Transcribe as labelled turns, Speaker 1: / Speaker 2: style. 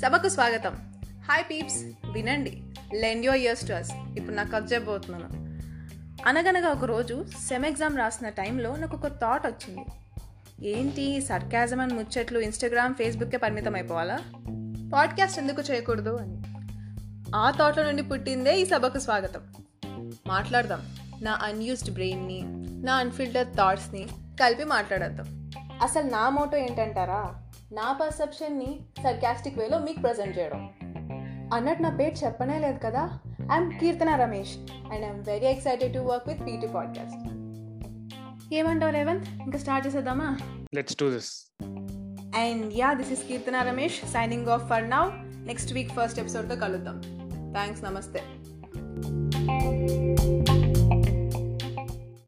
Speaker 1: సభకు స్వాగతం hi peeps వినండి lend your ears to us ఇప్పుడు నాకు కట్ చెప్పబోతున్నాను అనగనగా ఒక రోజు సెమ్ ఎగ్జామ్ రాసిన టైంలో నాకు ఒక థాట్ వచ్చింది ఏంటి సర్కాజం అని ముచ్చట్లు ఇన్స్టాగ్రామ్ ఫేస్బుక్కే పరిమితం అయిపోవాలా పాడ్కాస్ట్ ఎందుకు చేయకూడదు అని ఆ థాట్లో నుండి పుట్టిందే ఈ సభకు స్వాగతం మాట్లాడదాం నా అన్యూస్డ్ బ్రెయిన్ని నా అన్ఫిల్టర్డ్ థాట్స్ని కలిపి మాట్లాడేద్దాం అసలు నా మోటో ఏంటంటారా నా పర్సెప్షన్ని సర్కాస్టిక్ వేలో మీకు ప్రజెంట్ చేయడం అన్నట్టు నా పేరు చెప్పనే లేదు కదా I'm Keerthana Ramesh and I'm very excited to work with PT podcast ఏమంటావు రేవంత్ ఇంకా స్టార్ట్ చేసేద్దామా
Speaker 2: Let's do this.
Speaker 1: And yeah this is Keerthana Ramesh signing off for now next week first ఎపిసోడ్తో కలుద్దాం థ్యాంక్స్ నమస్తే